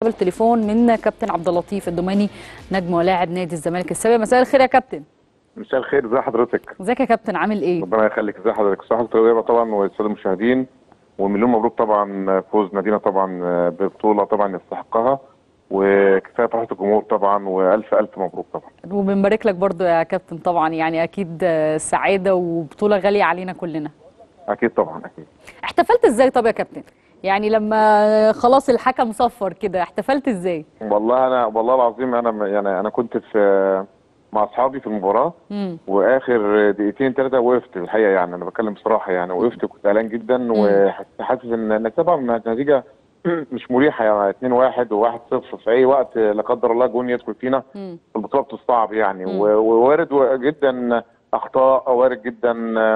بالتليفون من كابتن عبد اللطيف الدوماني نجم ولاعب نادي الزمالك السابق مساء الخير يا كابتن مساء الخير ازي حضرتك ازيك يا كابتن عامل ايه ربنا يخليك ازي حضرتك صحة طيبة طبعا والساده المشاهدين ومليون مبروك طبعا فوز نادينا طبعا ببطولة طبعا يستحقها وكفايه فرحة الجمهور طبعا والف الف مبروك طبعا وبنبارك لك برضو يا كابتن طبعا يعني اكيد سعاده وبطوله غاليه علينا كلنا اكيد طبعا اكيد احتفلت ازاي طب يا كابتن يعني لما خلاص الحكم صفر كده احتفلت ازاي والله انا والله العظيم انا يعني انا كنت في مع اصحابي في المباراه مم. واخر دقيقتين ثلاثه وقفت الحقيقه يعني انا بتكلم بصراحه يعني وقفت وكنت قلقان جدا وحاسس ان ان طبعا النتيجه مش مريحه يعني 2 1 و1 0 في اي وقت لا قدر الله جون يدخل فينا مم. البطوله بتصعب يعني مم. و- ووارد جدا اخطاء وارد جدا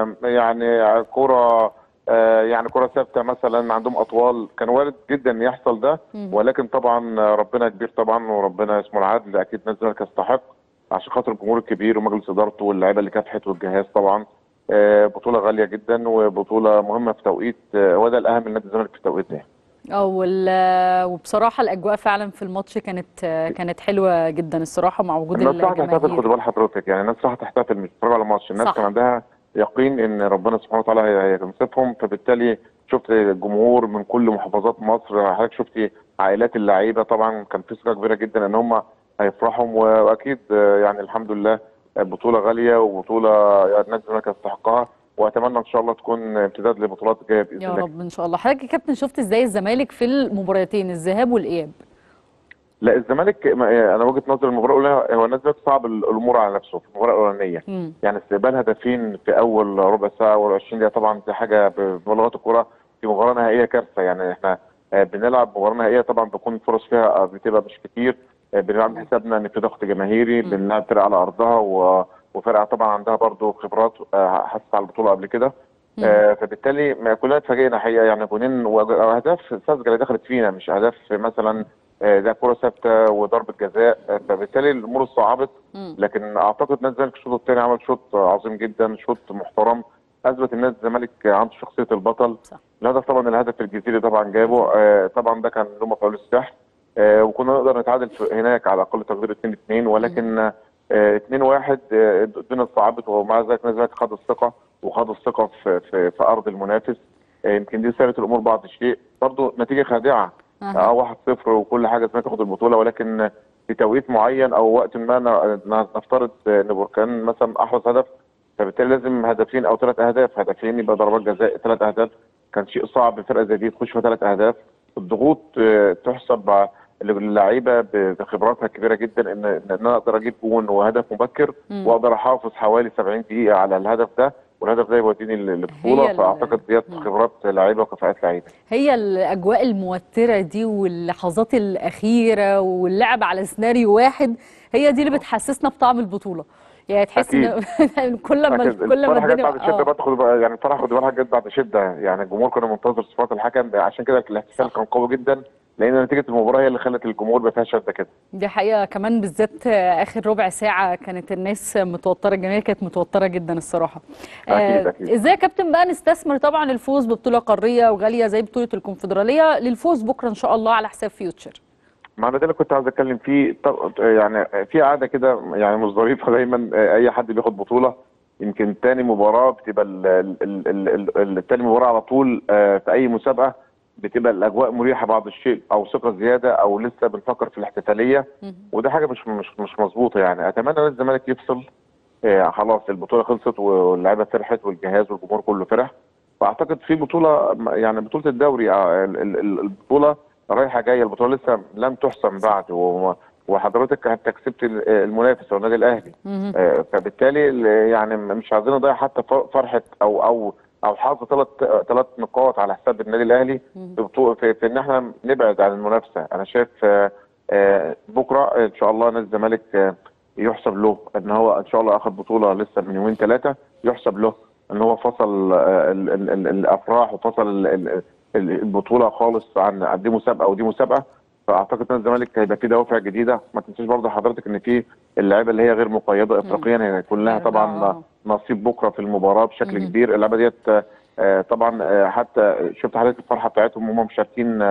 يعني كره آه، يعني كره ثابته مثلا عندهم اطوال كان وارد جدا يحصل ده مم. ولكن طبعا ربنا كبير طبعا وربنا اسمه العدل اكيد نادي الزمالك يستحق عشان خاطر الجمهور الكبير ومجلس ادارته واللعيبه اللي كافحت والجهاز طبعا آه، بطوله غاليه جدا وبطوله مهمه في توقيت آه، وده الاهم لنادي الزمالك في التوقيت ده اه وال- وبصراحه الاجواء فعلا في الماتش كانت كانت حلوه جدا الصراحه مع وجود الناس راح تحتفل خد الجماهير بال حضرتك يعني الناس راح تحتفل مش بتتفرج على ماتش الناس صح. كان عندها يقين ان ربنا سبحانه وتعالى هي- هينصفهم فبالتالي شفت الجمهور من كل محافظات مصر حضرتك شفت عائلات اللعيبه طبعا كان في ثقه كبيره جدا ان هم هيفرحوا واكيد آه، يعني الحمد لله آه، بطوله غاليه وبطوله يعني الناس الزمالك يستحقها واتمنى ان شاء الله تكون امتداد لبطولات جايه باذن يا الله رب ان شاء الله حضرتك يا كابتن شفت ازاي الزمالك في المباراتين الذهاب والاياب لا الزمالك ما- انا وجهه نظري المباراه الاولى هو الناس صعب الامور على نفسه في المباراه الاولانيه مم. يعني استقبال هدفين في اول ربع ساعه و 20 دقيقه طبعا دي حاجه ب- بلغه الكوره في مباراه نهائيه كارثه يعني احنا آه، بنلعب مباراه نهائيه طبعا بيكون الفرص فيها آه، بتبقى مش كتير آه، بنلعب حسابنا ان في ضغط جماهيري مم. بنلعب فرقه على ارضها و- وفرقه طبعا عندها برضو خبرات آه، حست على البطوله قبل كده مم. آه، فبالتالي ما كلنا اتفاجئنا حقيقه يعني جونين وأج- اهداف ساذجه اللي دخلت فينا مش اهداف مثلا آه، ده كره ثابته وضربه جزاء آه، فبالتالي الامور اتصعبت مم. لكن اعتقد نادي الزمالك الشوط الثاني عمل شوط عظيم جدا شوط محترم اثبت ان نادي الزمالك عنده شخصيه البطل صح. الهدف طبعا الهدف الجزيري طبعا جابه آه طبعا ده كان له مفعول السحر آه وكنا نقدر نتعادل في- هناك على اقل تقدير 2 2 ولكن آه 2 1 آه الدنيا صعبت ومع ذلك نادي الزمالك خد الثقه وخد الثقه في, في, في ارض المنافس آه يمكن دي سالت الامور بعض الشيء برضه نتيجه خادعه أها. اه 1 0 وكل حاجه الزمالك تاخد البطوله ولكن في توقيت معين او وقت ما ن- ن- نفترض ان بركان مثلا احرز هدف فبالتالي لازم هدفين او ثلاث اهداف هدفين يبقى ضربات جزاء ثلاث اهداف كان شيء صعب فرقه زي دي تخش في ثلاث اهداف الضغوط آه، تحسب ع- للعيبه ب- بخبراتها الكبيره جدا ان ان انا اقدر اجيب جون وهدف مبكر مم. واقدر احافظ حوالي 70 دقيقه على الهدف ده والهدف ده يوديني هي للبطوله ال- فاعتقد ديت مم. خبرات لعيبه وكفاءات لعيبه هي الاجواء الموتره دي واللحظات الاخيره واللعب على سيناريو واحد هي دي اللي بتحسسنا بطعم البطوله يعني تحس ان كل ما أكيد. كل ما الفرحه جت بعد الدنيا شده آه. بقى تاخد بقى يعني الفرحه خد بالك جت بعد شده يعني الجمهور كان منتظر صفات الحكم عشان كده الاحتفال كان قوي جدا لان نتيجه المباراه هي اللي خلت الجمهور بقى فيها شده كده دي حقيقه كمان بالذات آه، اخر ربع ساعه كانت الناس متوتره الجماهير كانت متوتره جدا الصراحه أكيد، آه، أكيد. ازاي يا كابتن بقى نستثمر طبعا الفوز ببطوله قاريه وغاليه زي بطوله الكونفدراليه للفوز بكره ان شاء الله على حساب فيوتشر مع ده اللي كنت عاوز اتكلم فيه ط- يعني في عاده كده يعني مش ظريفه دايما اي حد بياخد بطوله يمكن تاني مباراه بتبقى ال- ال- ال- ال- ال- ال- تاني مباراه على طول آه، في اي مسابقه بتبقى الاجواء مريحه بعض الشيء او ثقه زياده او لسه بنفكر في الاحتفاليه مهم. وده حاجه مش مش مش مظبوطه يعني اتمنى ان الزمالك يفصل آه، خلاص البطوله خلصت واللعيبه فرحت والجهاز والجمهور كله فرح فاعتقد في بطوله يعني بطوله الدوري آه، ال- ال- ال- البطوله رايحه جايه البطوله لسه لم تحسم بعد و- وحضرتك انت كسبت ال- المنافس هو النادي الاهلي مهم. آه، فبالتالي ال- يعني مش عايزين نضيع حتى ف- فرحه او او او حظ ثلاث ثلاث نقاط على حساب النادي الاهلي مهم. في, بطو- في, في ان احنا نبعد عن المنافسه انا شايف آه، آه، بكره ان شاء الله نادي الزمالك آه، يحسب له ان هو ان شاء الله اخذ بطوله لسه من يومين ثلاثه يحسب له ان هو فصل آه، ال- ال- ال- الافراح وفصل ال- ال- ال- البطوله خالص عن عن دي مسابقه ودي مسابقه فاعتقد ان الزمالك هيبقى فيه دوافع جديده ما تنساش برضه حضرتك ان في اللعيبه اللي هي غير مقيده افريقيا هي كلها أربعة. طبعا نصيب بكره في المباراه بشكل مم. كبير اللعيبه ديت آه، طبعا آه، حتى شفت حضرتك الفرحه بتاعتهم وهم مشاركين آه،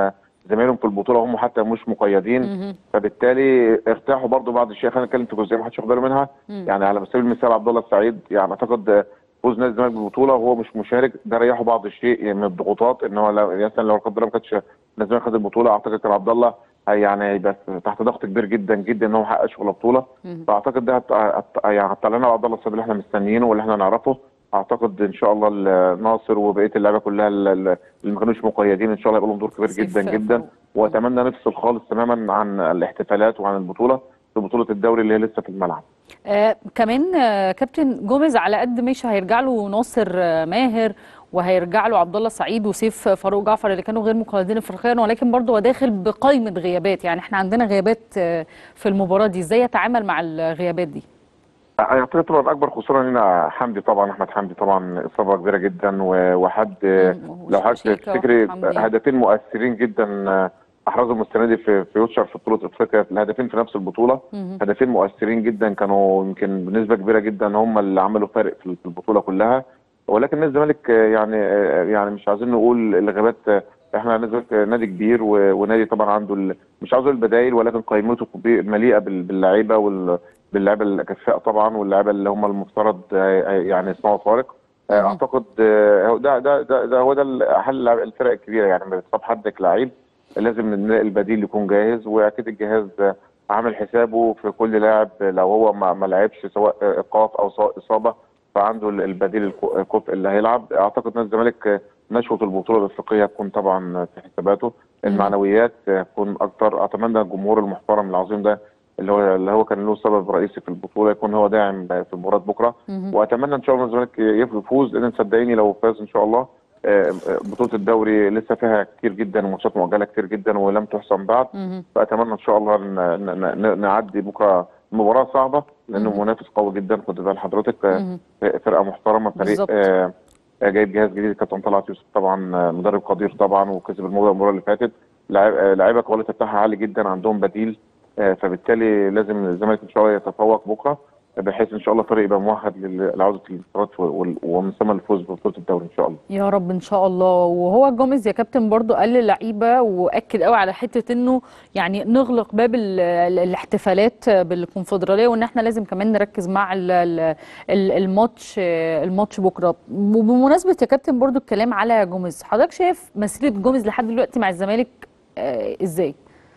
زمايلهم في البطوله هم حتى مش مقيدين مهم. فبالتالي ارتاحوا برضو بعض الشيء خلينا نتكلم في جزئيه ما حدش واخد باله منها مم. يعني على سبيل المثال عبد الله السعيد يعني اعتقد فوز نادي الزمالك بالبطوله وهو مش مشارك ده ريحه بعض الشيء من الضغوطات ان هو لو مثلا لو لا قدر الله ما كانش نادي الزمالك خد البطوله اعتقد كان عبد الله هي- يعني هيبقى تحت ضغط كبير جدا جدا ان هو يحقق شغل بطوله مم. فاعتقد ده هت- هت- يعني هتطلع لنا عبد الله السعيد اللي احنا مستنيينه واللي احنا نعرفه اعتقد ان شاء الله ال- ناصر وبقيه اللعيبه كلها ال- ال- اللي ما كانوش مقيدين ان شاء الله يبقى لهم دور كبير سيف جدا جدا فوق. واتمنى نفصل خالص تماما عن الاحتفالات وعن البطوله في بطوله الدوري اللي هي لسه في الملعب آه كمان آه كابتن جوميز على قد مش هيرجع له ناصر آه ماهر وهيرجع له عبد الله سعيد وسيف فاروق جعفر اللي كانوا غير مقيدين افريقيا ولكن برضه هو داخل بقائمه غيابات يعني احنا عندنا غيابات آه في المباراه دي ازاي يتعامل مع الغيابات دي؟ اعتقد طبعا اكبر خساره لنا حمدي طبعا احمد حمدي طبعا اصابه كبيره جدا و- وحد مم، لو حضرتك وشيكا تفتكري وحمدي. هدفين مؤثرين جدا احرزهم السنه دي في في يوتشر في بطوله افريقيا الهدفين في نفس البطوله مهم. هدفين مؤثرين جدا كانوا يمكن بنسبه كبيره جدا هم اللي عملوا فارق في في البطوله كلها ولكن نادي الزمالك آه، يعني آه، يعني مش عايزين نقول الغيابات آه، احنا نادي الزمالك آه، نادي كبير و- ونادي طبعا عنده ال- مش عاوز أقول البدائل ولكن قائمته كبير- مليئه بال- باللعيبه وال باللعيبه الاكفاء طبعا واللعيبه اللي هم المفترض آه، آه، يعني يصنعوا فارق آه، مهم. اعتقد آه، هو ده ده ده, ده هو ده حل الفرق الكبيره يعني لما بتصاب حدك لعيب لازم نلاقي البديل يكون جاهز واكيد الجهاز آه، عامل حسابه في كل لاعب لو هو ما ما لعبش سواء ايقاف او سواء اصابه فعنده ال- البديل الكو- الكفء اللي هيلعب اعتقد نادي الزمالك آه، نشوه البطوله الافريقيه تكون طبعا في حساباته المعنويات آه، تكون اكتر اتمنى الجمهور المحترم العظيم ده اللي هو اللي هو كان له سبب رئيسي في البطوله يكون هو داعم في مباراه بكره مهم. واتمنى ان شاء الله الزمالك يفوز لان صدقيني لو فاز ان شاء الله آه، آه، بطوله الدوري لسه فيها كتير جدا وماتشات مؤجله كتير جدا ولم تحسم بعد مهم. فاتمنى ان شاء الله ن- ن- ن- نعدي بكره مباراه صعبه لانه مهم. منافس قوي جدا خد بال حضرتك آه، مهم. فرقه محترمه فريق بالظبط. آه، آه، جايب جهاز جديد كابتن طلعت يوسف طبعا آه، مدرب قدير طبعا وكسب المباراه المباراه اللي فاتت لاعب- آه، لعيبه الكواليتي بتاعها عالي جدا عندهم بديل آه، فبالتالي لازم الزمالك ان شاء الله يتفوق بكره بحيث ان شاء الله الفريق يبقى مؤهل لل- لعوده الانتصارات وال- ومن ثم الفوز ببطوله الدوري ان شاء الله يا رب ان شاء الله وهو جوميز يا كابتن برضو قال للعيبه واكد قوي على حته انه يعني نغلق باب ال- ال- الاحتفالات بالكونفدراليه وان احنا لازم كمان نركز مع ال- ال- ال- الماتش الماتش بكره وبمناسبه يا كابتن برضو الكلام على جوميز حضرتك شايف مسيره جوميز لحد دلوقتي مع الزمالك آه، ازاي؟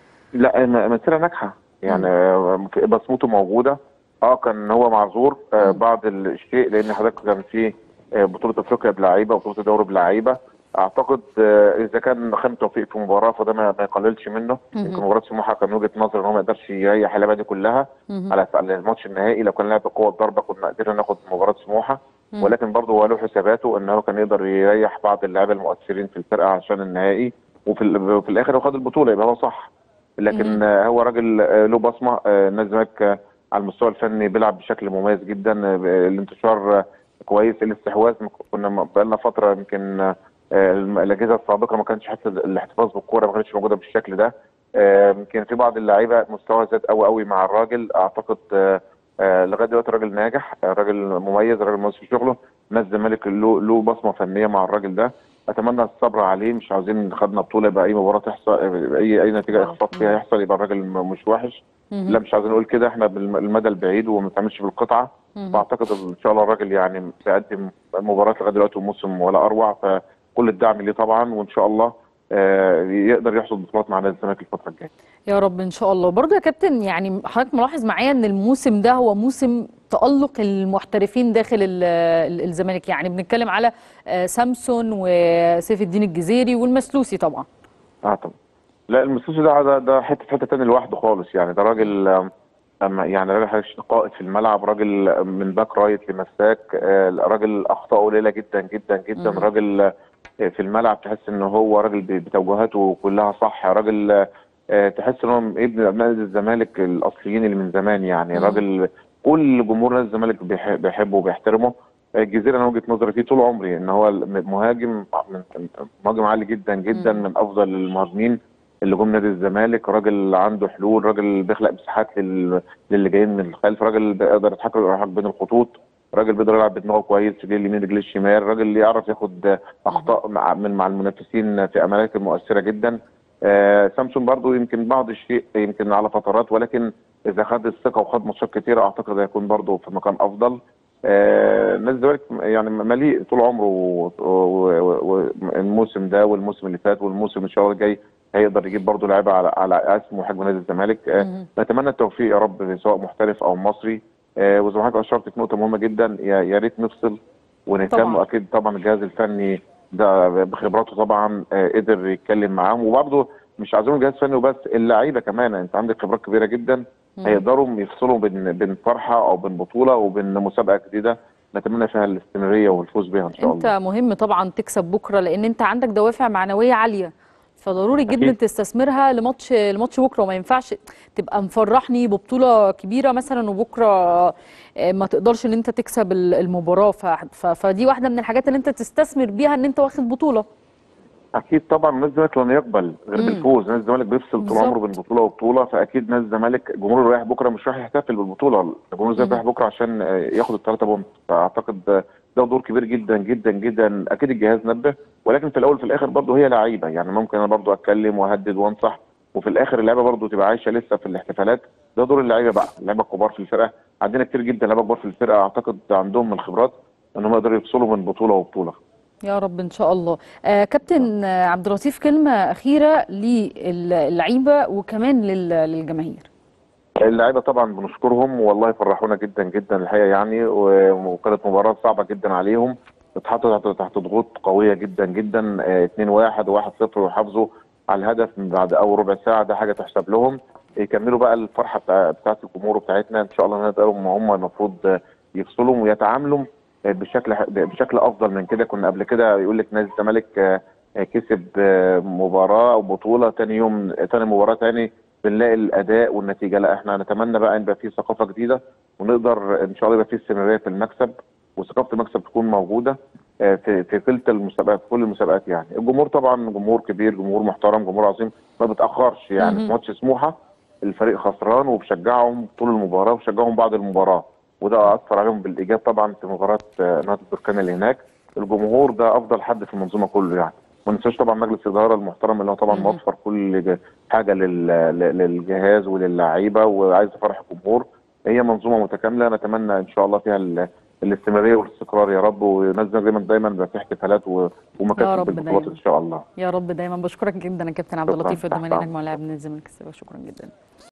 لا م- مسيره ناجحه يعني آه، بصمته موجوده اه كان هو معذور آه مم. بعض الشيء لان حضرتك كان في آه، بطوله افريقيا بلعيبه وبطوله الدوري بلعيبه اعتقد آه، اذا كان خان توفيق في مباراه فده ما ما يقللش منه مهم. يمكن مباراه سموحه كان وجهه نظر ان هو ما يقدرش يريح اللعيبه دي كلها مهم. على على الماتش النهائي لو كان لعب بقوه الضربه كنا قدرنا ناخد مباراه سموحه مم. ولكن برضه هو له حساباته ان هو كان يقدر يريح بعض اللعيبه المؤثرين في الفرقه عشان النهائي وفي ال- في الاخر هو خد البطوله يبقى هو صح لكن مهم. آه، هو راجل آه، له بصمه آه، نادي الزمالك آه، على المستوى الفني بيلعب بشكل مميز جدا آه، الانتشار آه، كويس الاستحواذ كنا م- بقالنا فتره يمكن آه، الم- الاجهزه السابقه ما كانش حتى الاحتفاظ بالكوره ما كانتش موجوده بالشكل ده آه، يمكن في بعض اللعيبه مستوى زاد قوي قوي مع الراجل اعتقد آه، آه، لغايه دلوقتي راجل ناجح آه، راجل مميز راجل مميز في شغله ناس الزمالك له له بصمه فنيه مع الراجل ده اتمنى الصبر عليه مش عاوزين خدنا بطوله يبقى اي مباراه تحصل اي اي نتيجه اخفاق فيها يحصل يبقى الراجل م- مش وحش مهم. لا مش عايزين نقول كده احنا بالمدى البعيد وما بنتعاملش بالقطعه مهم. فاعتقد ان شاء الله الراجل يعني بيقدم مباراه لغايه دلوقتي وموسم ولا اروع فكل الدعم ليه طبعا وان شاء الله آه، يقدر يحصد بطولات مع نادي الزمالك الفتره الجايه يا رب ان شاء الله برضه يا كابتن يعني حضرتك ملاحظ معايا ان الموسم ده هو موسم تألق المحترفين داخل ال- ال- الزمالك يعني بنتكلم على آه، سامسون وسيف الدين الجزيري والمسلوسي طبعا اه طبعا لا المستشفى ده ده ده حته حته تاني لوحده خالص يعني ده راجل آم، أما- يعني راجل حاجة قائد في الملعب راجل من باك رايت لمساك آه، راجل اخطاءه قليله جدا جدا جدا مم. راجل آه، في الملعب تحس ان هو راجل ب- بتوجهاته كلها صح راجل آه، تحس ان هو ابن ابناء نادي الزمالك الاصليين اللي من زمان يعني مم. راجل كل جمهور نادي الزمالك بيح- بيحبه وبيحترمه الجزيره انا وجهه نظري فيه طول عمري ان هو مهاجم من- مهاجم عالي جدا جدا مم. من افضل المهاجمين اللي جم نادي الزمالك راجل عنده حلول راجل بيخلق مساحات لل... للي جايين من الخلف راجل بيقدر يتحرك يتحرك بين الخطوط راجل بيقدر يلعب بدماغه كويس رجليه اليمين رجليه الشمال راجل يعرف ياخد اخطاء مع من مع المنافسين في اماكن مؤثره جدا آه سامسون برضو يمكن بعض الشيء يمكن على فترات ولكن اذا خد الثقه وخد ماتشات كتيره اعتقد هيكون برضو في مكان افضل آه نادي الزمالك يعني مليء طول عمره والموسم ده والموسم اللي فات والموسم ان شاء الله الجاي هيقدر يجيب برضه لعيبه على على اسم وحجم نادي الزمالك آه نتمنى التوفيق يا رب سواء محترف او مصري آه وزي ما حضرتك اشرت في نقطه مهمه جدا يا, يا ريت نفصل ونهتم واكيد طبعا الجهاز الفني ده بخبراته طبعا آه قدر يتكلم معاهم وبرضه مش عايزين الجهاز الفني وبس اللعيبه كمان انت عندك خبرات كبيره جدا هيقدروا يفصلوا بين بين فرحه او بين بطوله وبين مسابقه جديده نتمنى فيها الاستمراريه والفوز بها ان شاء انت الله انت مهم طبعا تكسب بكره لان انت عندك دوافع معنويه عاليه فضروري جدا أكيد. تستثمرها لماتش لماتش بكره وما ينفعش تبقى مفرحني ببطوله كبيره مثلا وبكره ما تقدرش ان انت تكسب المباراه فدي واحده من الحاجات اللي انت تستثمر بيها ان انت واخد بطوله اكيد طبعا نادي الزمالك لن يقبل غير بالفوز نادي الزمالك بيفصل طول عمره بين بطوله وبطوله فاكيد نادي الزمالك جمهوره رايح بكره مش رايح يحتفل بالبطوله الجمهور الزمالك رايح بكره عشان ياخد الثلاثه بونت فاعتقد ده دور كبير جدا جدا جدا اكيد الجهاز نبه ولكن في الاول في الاخر برضه هي لعيبه يعني ممكن انا برضه اتكلم واهدد وانصح وفي الاخر اللعيبه برضه تبقى عايشه لسه في الاحتفالات ده دور اللعيبه بقى اللعيبه الكبار في الفرقه عندنا كتير جدا لعيبه كبار في الفرقه اعتقد عندهم الخبرات ان هم يقدروا يفصلوا بين بطوله وبطوله يا رب ان شاء الله آه كابتن عبد اللطيف كلمه اخيره للعيبه وكمان للجماهير اللعيبه طبعا بنشكرهم والله فرحونا جدا جدا الحقيقه يعني وكانت مباراه صعبه جدا عليهم اتحطوا تحت ضغوط قويه جدا جدا 2 1 و1 0 وحافظوا على الهدف من بعد اول ربع ساعه ده حاجه تحسب لهم يكملوا بقى الفرحه بتاع بتاعت الجمهور بتاعتنا ان شاء الله نقدرهم هم المفروض يفصلوا ويتعاملوا بشكل بشكل افضل من كده كنا قبل كده يقول لك نادي الزمالك كسب مباراه او بطوله ثاني يوم ثاني مباراه ثاني بنلاقي الاداء والنتيجه لا احنا نتمنى بقى ان يبقى في ثقافه جديده ونقدر ان شاء الله يبقى في استمراريه في المكسب وثقافه المكسب تكون موجوده في في كلتا المسابقات في كل المسابقات يعني الجمهور طبعا جمهور كبير جمهور محترم جمهور عظيم ما بتاخرش يعني في ماتش سموحه الفريق خسران وبشجعهم طول المباراه وبشجعهم بعد المباراه وده اثر عليهم بالايجاب طبعا في مباراه نادي البركان اللي هناك الجمهور ده افضل حد في المنظومه كله يعني ما ننساش طبعا مجلس الاداره المحترم اللي هو طبعا موفر كل حاجه للجهاز وللعيبه وعايز يفرح الجمهور هي منظومه متكامله نتمنى ان شاء الله فيها الاستمراريه والاستقرار يا رب وننزل دايما دايما يبقى في احتفالات ومكاسب بالبطولات ان شاء الله يا رب دايما بشكرك جدا يا كابتن عبد اللطيف الدوماني نجم لاعب نادي الزمالك شكرا جدا